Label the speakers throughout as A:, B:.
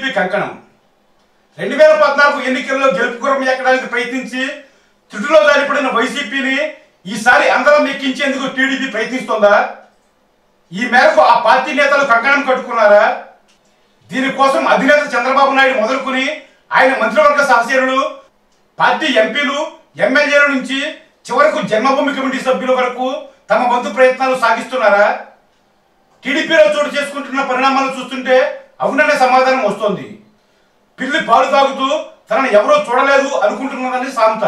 A: TDP కంకణం రెండు వేల పద్నాలుగు ఎన్నికల్లో గెలుపు గురం ఎక్కడానికి ప్రయత్నించి త్రుటిలో జారిపడిన వైసీపీని ఈసారి అందరం ఎక్కించేందుకు టీడీపీ ప్రయత్నిస్తోందా ఈ మేరకు ఆ పార్టీ నేతలు కంకణం కట్టుకున్నారా దీనికోసం అధినేత చంద్రబాబు నాయుడు మొదలుకొని ఆయన మంత్రివర్గ సహచరులు పార్టీ ఎంపీలు ఎమ్మెల్యేల నుంచి చివరకు జన్మభూమి కమిటీ సభ్యుల వరకు తమ వంతు ప్రయత్నాలు సాగిస్తున్నారా టీడీపీలో చోటు చేసుకుంటున్న పరిణామాలు చూస్తుంటే అవుననే సమాధానం వస్తోంది పిల్లి పాలు తాగుతూ తనను ఎవరో చూడలేదు అనుకుంటున్నదని సామెత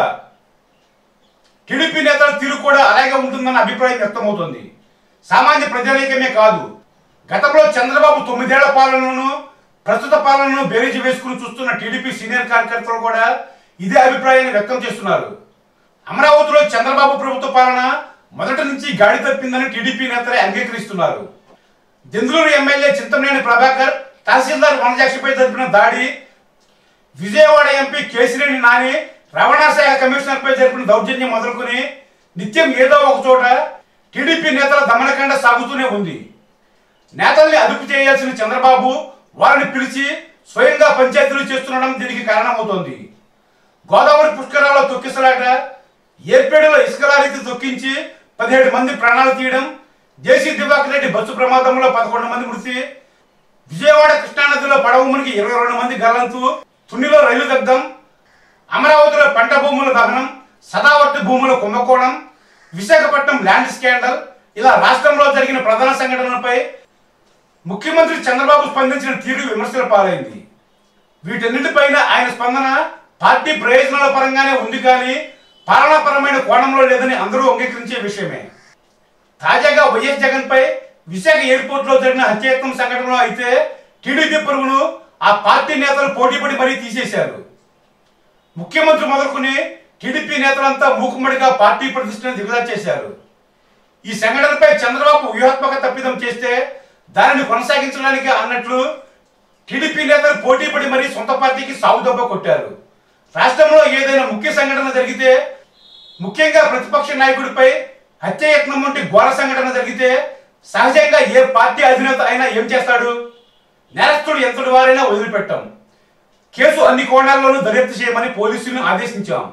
A: టీడీపీ నేతల తీరు కూడా అలాగే ఉంటుందన్న అభిప్రాయం వ్యక్తమవుతోంది సామాన్య ప్రజానీకమే కాదు గతంలో చంద్రబాబు తొమ్మిదేళ్ల పాలనను ప్రస్తుత పాలనను బేరీజు వేసుకుని చూస్తున్న టీడీపీ సీనియర్ కార్యకర్తలు కూడా ఇదే అభిప్రాయాన్ని వ్యక్తం చేస్తున్నారు అమరావతిలో చంద్రబాబు ప్రభుత్వ పాలన మొదటి నుంచి గాడి తప్పిందని టీడీపీ నేతలే అంగీకరిస్తున్నారు దెందులూరు ఎమ్మెల్యే చింతమనేని ప్రభాకర్ తహసీల్దార్ వనజాక్షిపై జరిపిన దాడి విజయవాడ ఎంపీ కేసినేని నాని రవాణా శాఖ కమిషనర్ పై జరిపిన దౌర్జన్యం మొదలుకొని నిత్యం ఏదో ఒక చోట టీడీపీ నేతల దమనకండ సాగుతూనే ఉంది నేతల్ని అదుపు చేయాల్సిన చంద్రబాబు వారిని పిలిచి స్వయంగా పంచాయతీలు చేస్తుండడం దీనికి కారణమవుతోంది గోదావరి పుష్కరాల్లో తొక్కిసలాట ఏర్పేడులో ఇసుక లారీకి తొక్కించి పదిహేడు మంది ప్రాణాలు తీయడం జేసీ దివాకర్ రెడ్డి బస్సు ప్రమాదంలో పదకొండు మంది మృతి విజయవాడ కృష్ణానదిలో పడవ మునిగి ఇరవై రెండు మంది గల్లంతు తునిలో రైలు దగ్ధం అమరావతిలో పంట భూముల దహనం సదావర్తి భూముల కుంభకోణం విశాఖపట్నం ల్యాండ్ స్కాండల్ ఇలా రాష్ట్రంలో జరిగిన ప్రధాన సంఘటనలపై ముఖ్యమంత్రి చంద్రబాబు స్పందించిన తీరు విమర్శల పాలైంది వీటన్నిటిపైన ఆయన స్పందన పార్టీ ప్రయోజనాల పరంగానే ఉంది కానీ పాలనాపరమైన కోణంలో లేదని అందరూ అంగీకరించే విషయమే తాజాగా వైఎస్ జగన్ పై విశాఖ ఎయిర్పోర్ట్ లో జరిగిన హత్యాయత్నం సంఘటనలో అయితే టీడీపీ పరుగును ఆ పార్టీ నేతలు పోటీపడి మరీ తీసేశారు ముఖ్యమంత్రి మొదలుకొని టీడీపీ నేతలంతా మూకుమ్మడిగా పార్టీ ప్రతిష్టను దిగజారు చేశారు ఈ సంఘటనపై చంద్రబాబు వ్యూహాత్మక తప్పిదం చేస్తే దానిని కొనసాగించడానికి అన్నట్లు టీడీపీ నేతలు పోటీపడి మరీ సొంత పార్టీకి సాగు దెబ్బ కొట్టారు రాష్ట్రంలో ఏదైనా ముఖ్య సంఘటన జరిగితే ముఖ్యంగా ప్రతిపక్ష నాయకుడిపై హత్యాయత్నం వంటి ఘోర సంఘటన జరిగితే సహజంగా ఏ పార్టీ అధినేత అయినా ఏం చేస్తాడు నేరస్తుడు ఎంతటి వారైనా వదిలిపెట్టాం కేసు అన్ని కోణాల్లోనూ దర్యాప్తు చేయమని పోలీసులను ఆదేశించాం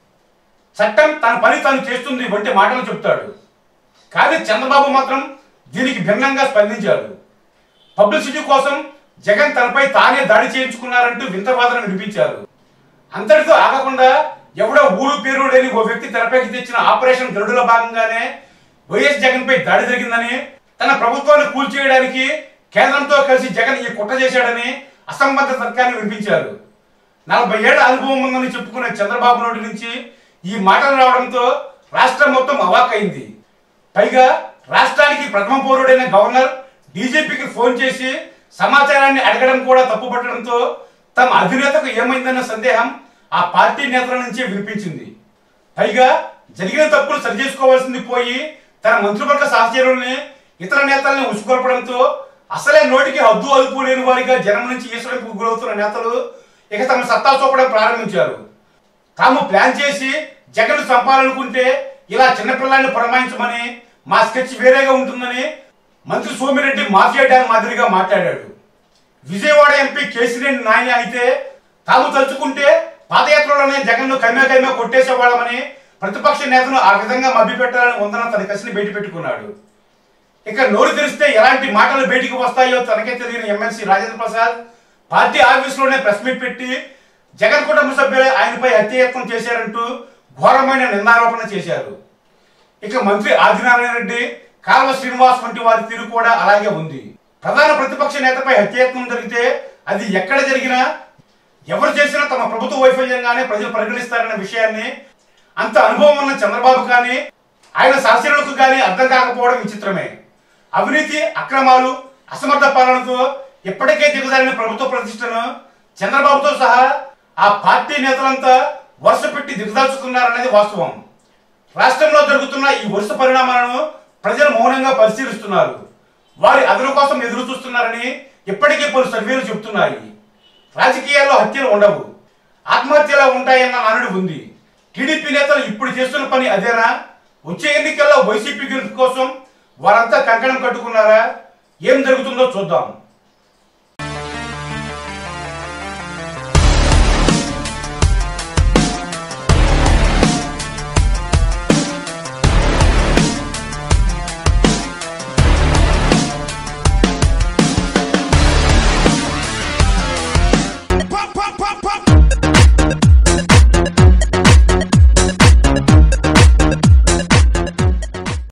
A: చట్టం తన పని తాను చేస్తుంది వంటి మాటలు చెప్తాడు కానీ చంద్రబాబు మాత్రం దీనికి భిన్నంగా స్పందించారు పబ్లిసిటీ కోసం జగన్ తనపై తానే దాడి చేయించుకున్నారంటూ వింత వాదన వినిపించారు అంతటితో ఆగకుండా ఎవడో ఊరు పేరు లేని ఓ వ్యక్తి తెరపైకి తెచ్చిన ఆపరేషన్ గరుడులో భాగంగానే వైఎస్ జగన్ పై దాడి జరిగిందని తన ప్రభుత్వాన్ని కూల్చేయడానికి కేంద్రంతో కలిసి జగన్ ఈ కుట్ర చేశాడని అసంబద్ధ తర్కాన్ని వినిపించారు నలభై ఏళ్ల అనుభవం ఉందని చెప్పుకునే చంద్రబాబు నోటి నుంచి ఈ మాటలు రావడంతో రాష్ట్రం మొత్తం అవాక్కైంది పైగా రాష్ట్రానికి ప్రథమ పౌరుడైన గవర్నర్ డీజీపీకి ఫోన్ చేసి సమాచారాన్ని అడగడం కూడా తప్పుపట్టడంతో తమ అధినేతకు ఏమైందన్న సందేహం ఆ పార్టీ నేతల నుంచే వినిపించింది పైగా జరిగిన తప్పులు సరిచేసుకోవాల్సింది పోయి తన మంత్రివర్గ సహచరుల్ని ఇతర నేతల్ని ఉసుకొల్పడంతో అసలే నోటికి హద్దు అదుపు లేని వారిగా జనం నుంచి ఈశ్వరింపుకు గురవుతున్న నేతలు ఇక తమ సత్తా చూపడం ప్రారంభించారు తాము ప్లాన్ చేసి జగన్ చంపాలనుకుంటే ఇలా చిన్నపిల్లాన్ని పురమాయించమని మా స్కెచ్ వేరేగా ఉంటుందని మంత్రి సోమిరెడ్డి మాఫియా డ్యాన్ మాదిరిగా మాట్లాడాడు విజయవాడ ఎంపీ కేసినేని నాయని అయితే తాము తలుచుకుంటే పాదయాత్రలోనే జగన్ను కైమే కైమే కొట్టేసేవాళ్ళమని ప్రతిపక్ష నేతను ఆ విధంగా మభ్యపెట్టాలని ఉందన్న తన కసిని బయట పెట్టుకున్నాడు ఇక నోరు తెరిస్తే ఎలాంటి మాటలు బయటికి వస్తాయో తనకే తెలియని ఎమ్మెల్సీ రాజేంద్ర ప్రసాద్ పార్టీ ఆఫీసులోనే ప్రెస్ మీట్ పెట్టి జగన్ కుటుంబ సభ్యులే ఆయనపై హత్యయత్నం చేశారంటూ ఘోరమైన నిందారోపణ చేశారు ఇక మంత్రి ఆదినారాయణ రెడ్డి కాల్వ శ్రీనివాస్ వంటి వారి తీరు కూడా అలాగే ఉంది ప్రధాన ప్రతిపక్ష నేతపై హత్యాయత్నం జరిగితే అది ఎక్కడ జరిగినా ఎవరు చేసినా తమ ప్రభుత్వ వైఫల్యంగానే ప్రజలు పరిగణిస్తారన్న విషయాన్ని అంత అనుభవం ఉన్న చంద్రబాబు కానీ ఆయన సహచరులకు కానీ అర్థం కాకపోవడం విచిత్రమే అవినీతి అక్రమాలు అసమర్థ పాలనతో ఇప్పటికే దిగజారిన ప్రభుత్వ ప్రతిష్టను చంద్రబాబుతో సహా ఆ పార్టీ నేతలంతా వరుస పెట్టి దిగదాల్చుతున్నారన్నది వాస్తవం రాష్ట్రంలో జరుగుతున్న ఈ వరుస పరిణామాలను ప్రజలు మౌనంగా పరిశీలిస్తున్నారు వారి అదను కోసం ఎదురు చూస్తున్నారని ఇప్పటికే పలు సర్వేలు చెబుతున్నాయి రాజకీయాల్లో హత్యలు ఉండవు ఆత్మహత్యలా ఉంటాయన్న నానుడి ఉంది టీడీపీ నేతలు ఇప్పుడు చేస్తున్న పని అదేనా వచ్చే ఎన్నికల్లో వైసీపీ గెలుపు కోసం వారంతా కంకణం కట్టుకున్నారా ఏం జరుగుతుందో చూద్దాం